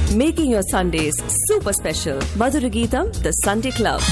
making your Sundays super special. Madhurageetam, the Sunday Club.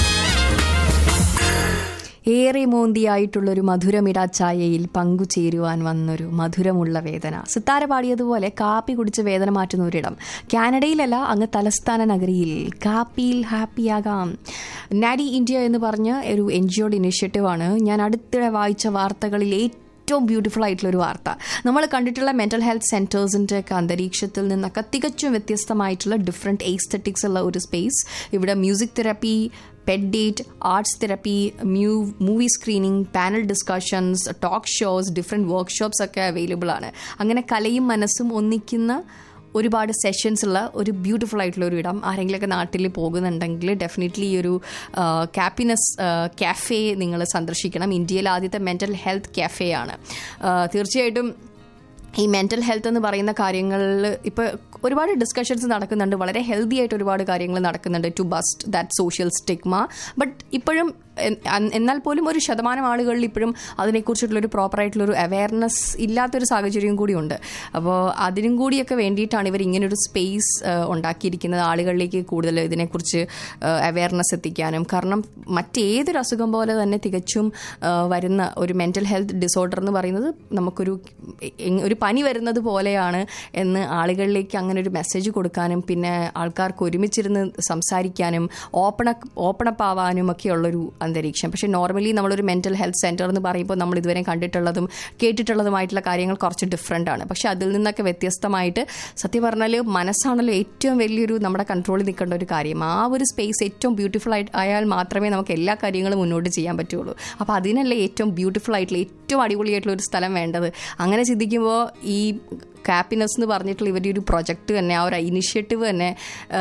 ഏറെ മോന്തിയായിട്ടുള്ളൊരു മധുരമിടാച്ചായയിൽ പങ്കുചേരുവാൻ വന്നൊരു മധുരമുള്ള വേദന സിത്താര പാടിയതുപോലെ കാപ്പി കുടിച്ച് വേദന മാറ്റുന്ന ഒരിടം കാനഡയിലല്ല അങ്ങ് തലസ്ഥാന നഗരിയിൽ കാപ്പിയിൽ ഹാപ്പിയാകാം നാഡി ഇന്ത്യ എന്ന് പറഞ്ഞ ഒരു എൻ ജി ഒയുടെ ഇനിഷ്യേറ്റീവാണ് ഞാൻ അടുത്തിടെ വായിച്ച വാർത്തകളിൽ ഏറ്റവും ഏറ്റവും ബ്യൂട്ടിഫുൾ ആയിട്ടുള്ള ഒരു വാർത്ത നമ്മൾ കണ്ടിട്ടുള്ള മെന്റൽ ഹെൽത്ത് സെന്റേഴ്സിന്റെ ഒക്കെ അന്തരീക്ഷത്തിൽ നിന്നൊക്കെ തികച്ചും വ്യത്യസ്തമായിട്ടുള്ള ഡിഫറെൻറ്റ് എയ്സ്തറ്റിക്സ് ഉള്ള ഒരു സ്പേസ് ഇവിടെ music therapy pet date arts therapy മ്യൂ movie screening panel discussions talk shows different workshops ഒക്കെ അവൈലബിൾ ആണ് അങ്ങനെ കലയും മനസ്സും ഒന്നിക്കുന്ന ഒരുപാട് സെഷൻസ് ഉള്ള ഒരു ബ്യൂട്ടിഫുൾ ആയിട്ടുള്ള ഒരു ഇടം ആരെങ്കിലുമൊക്കെ നാട്ടിൽ പോകുന്നുണ്ടെങ്കിൽ ഡെഫിനറ്റ്ലി ഈ ഒരു കാപ്പിനെസ് കാഫേ നിങ്ങൾ സന്ദർശിക്കണം ഇന്ത്യയിലെ ആദ്യത്തെ മെൻ്റൽ ഹെൽത്ത് കാഫേ ആണ് തീർച്ചയായിട്ടും ഈ മെൻ്റൽ ഹെൽത്ത് എന്ന് പറയുന്ന കാര്യങ്ങളിൽ ഇപ്പോൾ ഒരുപാട് ഡിസ്കഷൻസ് നടക്കുന്നുണ്ട് വളരെ ഹെൽത്തി ആയിട്ട് ഒരുപാട് കാര്യങ്ങൾ നടക്കുന്നുണ്ട് to bust that social stigma but ഇപ്പോഴും എന്നാൽ പോലും ഒരു ശതമാനം ആളുകളിൽ ഇപ്പോഴും അതിനെക്കുറിച്ചിട്ടുള്ളൊരു പ്രോപ്പറായിട്ടുള്ളൊരു അവയർനെസ് ഇല്ലാത്തൊരു സാഹചര്യം കൂടിയുണ്ട് അപ്പോൾ അതിനും കൂടിയൊക്കെ വേണ്ടിയിട്ടാണ് ഇവർ ഇങ്ങനൊരു സ്പേസ് ഉണ്ടാക്കിയിരിക്കുന്നത് ആളുകളിലേക്ക് കൂടുതൽ ഇതിനെക്കുറിച്ച് അവയർനെസ് എത്തിക്കാനും കാരണം മറ്റേതൊരു അസുഖം പോലെ തന്നെ തികച്ചും വരുന്ന ഒരു മെൻ്റൽ ഹെൽത്ത് ഡിസോർഡർ എന്ന് പറയുന്നത് നമുക്കൊരു ഒരു പനി വരുന്നത് പോലെയാണ് എന്ന് ആളുകളിലേക്ക് അങ്ങനെ ഒരു മെസ്സേജ് കൊടുക്കാനും പിന്നെ ആൾക്കാർക്ക് ഒരുമിച്ചിരുന്ന് സംസാരിക്കാനും ഓപ്പൺ ഓപ്പണപ്പ് ആവാനും ഒക്കെ ഉള്ളൊരു അന്തരീക്ഷം പക്ഷേ നോർമലി നമ്മളൊരു മെൻ്റൽ ഹെൽത്ത് സെൻറ്റർ എന്ന് പറയുമ്പോൾ നമ്മൾ ഇതുവരെ കണ്ടിട്ടുള്ളതും കേട്ടിട്ടുള്ളതുമായിട്ടുള്ള കാര്യങ്ങൾ കുറച്ച് ഡിഫറെൻ്റ് ആണ് പക്ഷേ അതിൽ നിന്നൊക്കെ വ്യത്യസ്തമായിട്ട് സത്യം പറഞ്ഞാൽ മനസ്സാണല്ലോ ഏറ്റവും വലിയൊരു നമ്മുടെ കൺട്രോളിൽ നിൽക്കേണ്ട ഒരു കാര്യം ആ ഒരു സ്പേസ് ഏറ്റവും ബ്യൂട്ടിഫുൾ ആയിട്ട് ആയാൽ മാത്രമേ നമുക്ക് എല്ലാ കാര്യങ്ങളും മുന്നോട്ട് ചെയ്യാൻ പറ്റുള്ളൂ അപ്പോൾ അതിനല്ലേ ഏറ്റവും ബ്യൂട്ടിഫുൾ ആയിട്ടുള്ള ഏറ്റവും അടിപൊളിയായിട്ടുള്ള ഒരു സ്ഥലം വേണ്ടത് അങ്ങനെ ചിന്തിക്കുമ്പോൾ ഈ കാപ്പിനെസ് എന്ന് പറഞ്ഞിട്ടുള്ള ഇവരുടെ ഒരു പ്രൊജക്റ്റ് തന്നെ ആ ഒരു ഇനിഷ്യേറ്റീവ് തന്നെ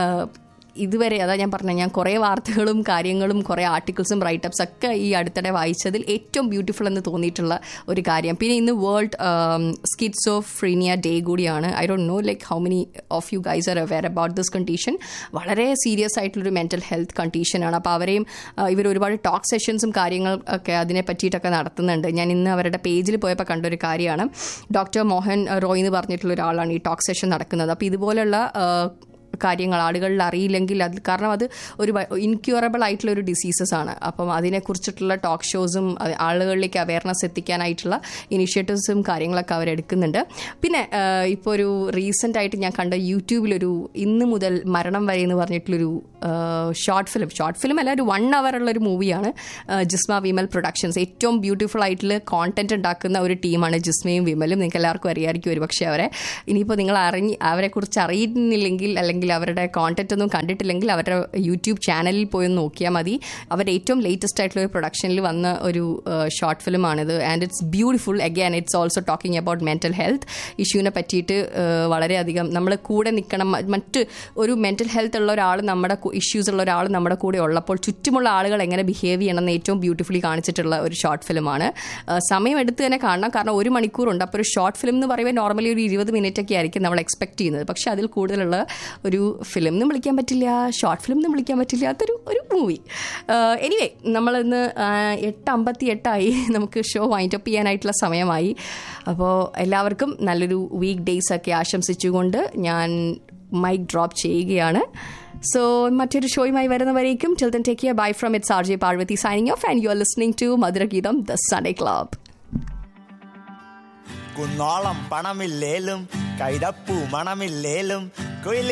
ഇതുവരെ അതാ ഞാൻ പറഞ്ഞത് ഞാൻ കുറേ വാർത്തകളും കാര്യങ്ങളും കുറേ ആർട്ടിക്കിൾസും റൈറ്റപ്സ് ഒക്കെ ഈ അടുത്തിടെ വായിച്ചതിൽ ഏറ്റവും ബ്യൂട്ടിഫുൾ എന്ന് തോന്നിയിട്ടുള്ള ഒരു കാര്യം പിന്നെ ഇന്ന് world schizophrenia day കൂടിയാണ് I don't know like how many of you guys are aware about this condition വളരെ സീരിയസ് ആയിട്ടുള്ളൊരു മെൻ്റൽ ഹെൽത്ത് കണ്ടീഷനാണ് അപ്പോൾ അവരെയും ഇവർ ഒരുപാട് ടോക്ക് സെഷൻസും കാര്യങ്ങൾ ഒക്കെ അതിനെ പറ്റിയിട്ടൊക്കെ നടത്തുന്നുണ്ട് ഞാൻ ഇന്ന് അവരുടെ പേജിൽ പോയപ്പോൾ കണ്ട ഒരു കാര്യമാണ് ഡോക്ടർ മോഹൻ റോയ് എന്ന് പറഞ്ഞിട്ടുള്ള ഒരാളാണ് ഈ ടോക്ക് സെഷൻ നടക്കുന്നത് അപ്പോൾ ഇതുപോലുള്ള കാര്യങ്ങൾ ആളുകളിൽ അറിയില്ലെങ്കിൽ അത് കാരണം അത് ഒരു ഇൻക്യൂറബിൾ ആയിട്ടുള്ള ഒരു ഡിസീസസ് ആണ് അപ്പം അതിനെക്കുറിച്ചിട്ടുള്ള ടോക്ക് ഷോസും ആളുകളിലേക്ക് അവയർനെസ് എത്തിക്കാനായിട്ടുള്ള ഇനിഷ്യേറ്റീവ്സും കാര്യങ്ങളൊക്കെ അവരെടുക്കുന്നുണ്ട് പിന്നെ ഇപ്പോൾ ഒരു റീസെൻ്റ് ആയിട്ട് ഞാൻ കണ്ട യൂട്യൂബിലൊരു ഇന്ന് മുതൽ മരണം വരെ എന്ന് പറഞ്ഞിട്ടുള്ളൊരു ഷോർട്ട് ഫിലിം ഷോർട്ട് ഫിലിം അല്ല ഒരു വൺ അവർ ഉള്ള ഒരു മൂവിയാണ് ജിസ്മ വിമൽ പ്രൊഡക്ഷൻസ് ഏറ്റവും ബ്യൂട്ടിഫുൾ ആയിട്ടുള്ള കോണ്ടന്റ് ഉണ്ടാക്കുന്ന ഒരു ടീമാണ് ജിസ്മയും വിമലും നിങ്ങൾക്ക് എല്ലാവർക്കും അറിയാമായിരിക്കും ഒരു പക്ഷേ അവരെ ഇനിയിപ്പോൾ നിങ്ങൾ അറിഞ്ഞ് അവരെക്കുറിച്ച് അറിയുന്നില്ലെങ്കിൽ അല്ലെങ്കിൽ അല്ലെങ്കിൽ അവരുടെ കോണ്ടന്റ് ഒന്നും കണ്ടിട്ടില്ലെങ്കിൽ അവരുടെ യൂട്യൂബ് ചാനലിൽ പോയി ഒന്ന് നോക്കിയാൽ മതി അവരുടെ ഏറ്റവും ലേറ്റസ്റ്റ് ആയിട്ടുള്ള ഒരു പ്രൊഡക്ഷനിൽ വന്ന ഒരു ഷോർട്ട് ഫിലിമാണിത് and it's beautiful again it's also talking about mental health ഇഷ്യൂവിനെ പറ്റിയിട്ട് വളരെയധികം നമ്മൾ കൂടെ നിൽക്കണം മറ്റ് ഒരു മെൻറ്റൽ ഹെൽത്ത് ഉള്ള ഒരാൾ നമ്മുടെ ഇഷ്യൂസ് ഉള്ള ഒരാൾ നമ്മുടെ കൂടെ ഉള്ളപ്പോൾ ചുറ്റുമുള്ള ആളുകൾ എങ്ങനെ ബിഹേവ് ചെയ്യണമെന്ന് ഏറ്റവും ബ്യൂട്ടിഫുള്ളി കാണിച്ചിട്ടുള്ള ഒരു ഷോർട്ട് ഫിലിമാണ് സമയം എടുത്ത് തന്നെ കാണണം കാരണം ഒരു മണിക്കൂറുണ്ട് അപ്പോൾ ഒരു ഷോർട്ട് ഫിലിം എന്ന് പറയുമ്പോൾ നോർമലി ഒരു ഇരുപത് മിനിറ്റ് ഒക്കെ ആയിരിക്കും നമ്മൾ എക്സ്പെക്ട് ചെയ്യുന്നത് പക്ഷേ അതിൽ കൂടുതലുള്ള ഒരു ഫിലിം എന്നും വിളിക്കാൻ പറ്റില്ല ഷോർട്ട് ഫിലിം എന്നും വിളിക്കാൻ പറ്റില്ലാത്തൊരു ഒരു മൂവി എനിവേ നമ്മളിന്ന് എട്ട് അമ്പത്തി എട്ടായി നമുക്ക് ഷോ വൈൻഡ് അപ്പ് ചെയ്യാനായിട്ടുള്ള സമയമായി അപ്പോൾ എല്ലാവർക്കും നല്ലൊരു വീക്ക് ഡേയ്സ് ഒക്കെ ആശംസിച്ചുകൊണ്ട് ഞാൻ മൈക്ക് ഡ്രോപ്പ് ചെയ്യുകയാണ് സോ മറ്റൊരു ഷോയുമായി വരുന്നവരേക്കും till then take bye from it's R J Parvathy signing off and you are listening to Madhurageetham the Sunday club കുന്നോളം പണമില്ലേലും കൈതപ്പൂ മണമില്ലേലും കുയിൽ